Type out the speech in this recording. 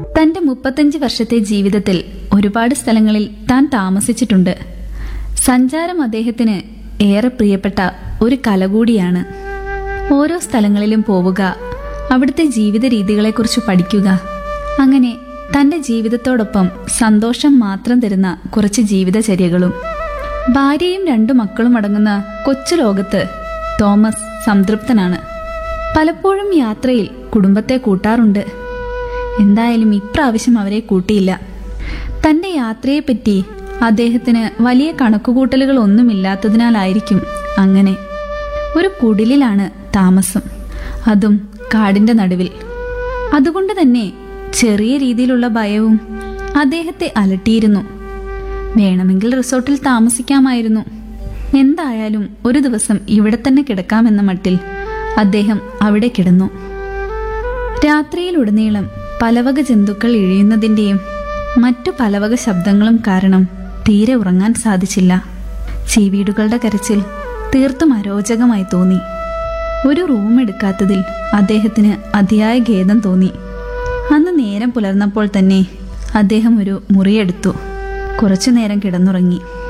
തന്റെ മുപ്പത്തഞ്ച് വർഷത്തെ ജീവിതത്തിൽ ഒരുപാട് സ്ഥലങ്ങളിൽ താൻ താമസിച്ചിട്ടുണ്ട് സഞ്ചാരം അദ്ദേഹത്തിന് ഏറെ പ്രിയപ്പെട്ട ഒരു കല കൂടിയാണ് ഓരോ സ്ഥലങ്ങളിലും പോവുക അവിടുത്തെ ജീവിത രീതികളെക്കുറിച്ച് പഠിക്കുക അങ്ങനെ തന്റെ ജീവിതത്തോടൊപ്പം സന്തോഷം മാത്രം തരുന്ന കുറച്ച് ജീവിതചര്യകളും ഭാര്യയും രണ്ടു മക്കളും അടങ്ങുന്ന കൊച്ചു ലോകത്ത് തോമസ് സംതൃപ്തനാണ് പലപ്പോഴും യാത്രയിൽ കുടുംബത്തെ കൂട്ടാറുണ്ട് എന്തായാലും ഇപ്രാവശ്യം അവരെ കൂട്ടിയില്ല തന്റെ യാത്രയെപ്പറ്റി അദ്ദേഹത്തിന് വലിയ കണക്കുകൂട്ടലുകൾ ഒന്നുമില്ലാത്തതിനാലായിരിക്കും അങ്ങനെ ഒരു കുടിലിലാണ് താമസം അതും കാടിന്റെ നടുവിൽ അതുകൊണ്ട് തന്നെ ചെറിയ രീതിയിലുള്ള ഭയവും അദ്ദേഹത്തെ അലട്ടിയിരുന്നു വേണമെങ്കിൽ റിസോർട്ടിൽ താമസിക്കാമായിരുന്നു എന്തായാലും ഒരു ദിവസം ഇവിടെ തന്നെ കിടക്കാമെന്ന മട്ടിൽ അദ്ദേഹം അവിടെ കിടന്നു രാത്രിയിലുടനീളം പലവക ജന്തുക്കൾ ഇഴയുന്നതിന്റെയും മറ്റു പലവക ശബ്ദങ്ങളും കാരണം തീരെ ഉറങ്ങാൻ സാധിച്ചില്ല ചീവീടുകളുടെ കരച്ചിൽ തീർത്തും അരോചകമായി തോന്നി ഒരു റൂം എടുക്കാത്തതിൽ അദ്ദേഹത്തിന് അതിയായ ഖേദം തോന്നി അന്ന് നേരം പുലർന്നപ്പോൾ തന്നെ അദ്ദേഹം ഒരു മുറിയെടുത്തു കുറച്ചു നേരം കിടന്നുറങ്ങി